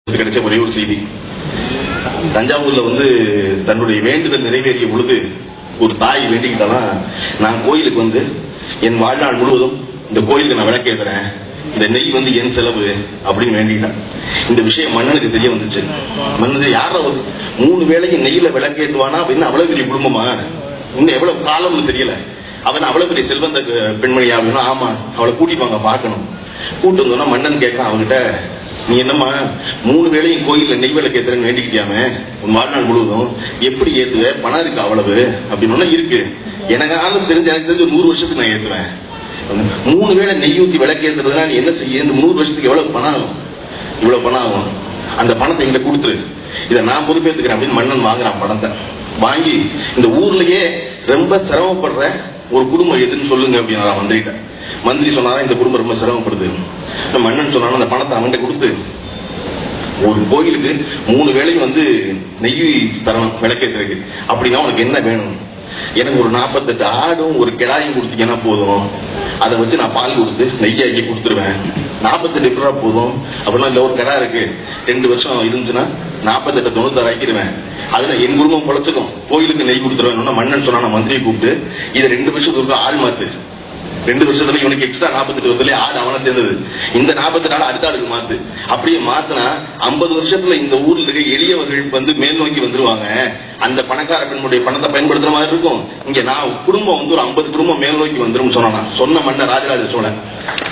கிடைச்ச ஒரே ஒரு செய்தி தஞ்சாவூர்ல வந்து தன்னுடைய வேண்டுதல் நிறைவேறிய பொழுது ஒரு தாய் வேண்டிக்கிட்டாலாம் நான் கோயிலுக்கு வந்து என் வாழ்நாள் முழுவதும் இந்த கோயிலுக்கு நான் விளக்கேத்துறேன் இந்த நெய் வந்து என் செலவு அப்படின்னு வேண்டிக்கிட்டான் இந்த விஷயம் மன்னனுக்கு தெரிய வந்துச்சு மன்னன் யார ஒரு மூணு வேளைக்கு நெய்யில விளக்கேத்துவானா அப்படின்னு அவ்வளவு பெரிய குடும்பமா இன்னும் எவ்வளவு காலம்னு தெரியல அவன் அவ்வளவு பெரிய செல்வந்த பெண்மணியா அப்படின்னா ஆமா அவளை கூட்டிட்டு வாங்க பார்க்கணும் கூட்டு வந்தோன்னா மன்னன் கேட்கறான் அவகிட்ட நீ என்னம்மா மூணு வேளையும் கோயில்ல நெய் விளக்கு ஏத்துறேன்னு வேண்டிக்கிட்டியாமே உன் வாழ்நாள் முழுவதும் எப்படி ஏத்துவ பணம் இருக்கு அவ்வளவு அப்படின்னு இருக்கு எனக்கு ஆளும் தெரிஞ்ச எனக்கு தெரிஞ்ச ஒரு நூறு வருஷத்துக்கு நான் ஏத்துவேன் மூணு வேளை நெய் ஊத்தி விளக்கு ஏத்துறதுனா நீ என்ன செய்ய இந்த நூறு வருஷத்துக்கு எவ்வளவு பணம் ஆகும் இவ்வளவு பணம் ஆகும் அந்த பணத்தை எங்கிட்ட கொடுத்துரு இதை நான் பொறுப்பேத்துக்கிறேன் அப்படின்னு மன்னன் வாங்குறான் பணத்தை வாங்கி இந்த ஊர்லயே ரொம்ப சிரமப்படுற ஒரு குடும்பம் எதுன்னு சொல்லுங்க அப்படின்னு மந்திரிட்ட மந்திரி சொன்னாரா இந்த குடும்பம் ரொம்ப சிரமப்படுது இந்த மன்னன் சொன்னாலும் அந்த பணத்தை அவன்கிட்ட கொடுத்து ஒரு கோயிலுக்கு மூணு வேளையும் வந்து நெய் தரணும் விளக்கேற்றுறதுக்கு அப்படின்னா உனக்கு என்ன வேணும் எனக்கு ஒரு நாற்பத்தெட்டு ஆடும் ஒரு கிடாயும் கொடுத்தீங்கன்னா போதும் அதை வச்சு நான் பால் கொடுத்து நெய்யாக்கி கொடுத்துருவேன் நாற்பத்தெட்டு ரூபா போதும் அப்படின்னா இல்ல ஒரு கிடா இருக்கு ரெண்டு வருஷம் இருந்துச்சுன்னா நாற்பத்தெட்டு தொண்ணூத்தாறு ஆக்கிடுவேன் அதுல என் குடும்பம் பொழைச்சுக்கும் கோயிலுக்கு நெய் கொடுத்துருவேன் மன்னன் சொன்னா மந்திரியை கூப்பிட்டு இதை ரெண்டு வருஷத்துக்கு ஆள் மாத்து ரெண்டு வருஷத்துல இவனுக்கு எக்ஸ்ட்ரா நாற்பத்தெட்டு வருஷத்துல ஆடு அவனை சேர்ந்தது இந்த நாற்பத்தி நாலு அடுத்த ஆளுக்கு மாத்து அப்படியே மாத்தினா ஐம்பது வருஷத்துல இந்த ஊர்ல இருக்க எளியவர்கள் வந்து மேல் நோக்கி வந்துருவாங்க அந்த பணக்கார பெண்ணுடைய பணத்தை பயன்படுத்துற மாதிரி இருக்கும் இங்க நான் குடும்பம் வந்து ஒரு ஐம்பது குடும்பம் மேல் நோக்கி வந்துரும் சொன்னானா சொன்ன மன்னர் ராஜராஜ சோழன்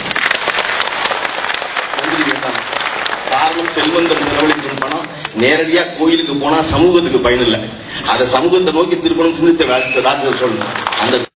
மந்திரி கேட்டான். காரணம் செல்வந்தர் செலவழிக்கும் பணம் நேரடியா கோயிலுக்கு போனா சமூகத்துக்கு பயன் இல்லை அதை சமூகத்தை நோக்கி திருப்பணும் சிந்தித்த ராஜ- ராஜராஜ சோழன் அந்த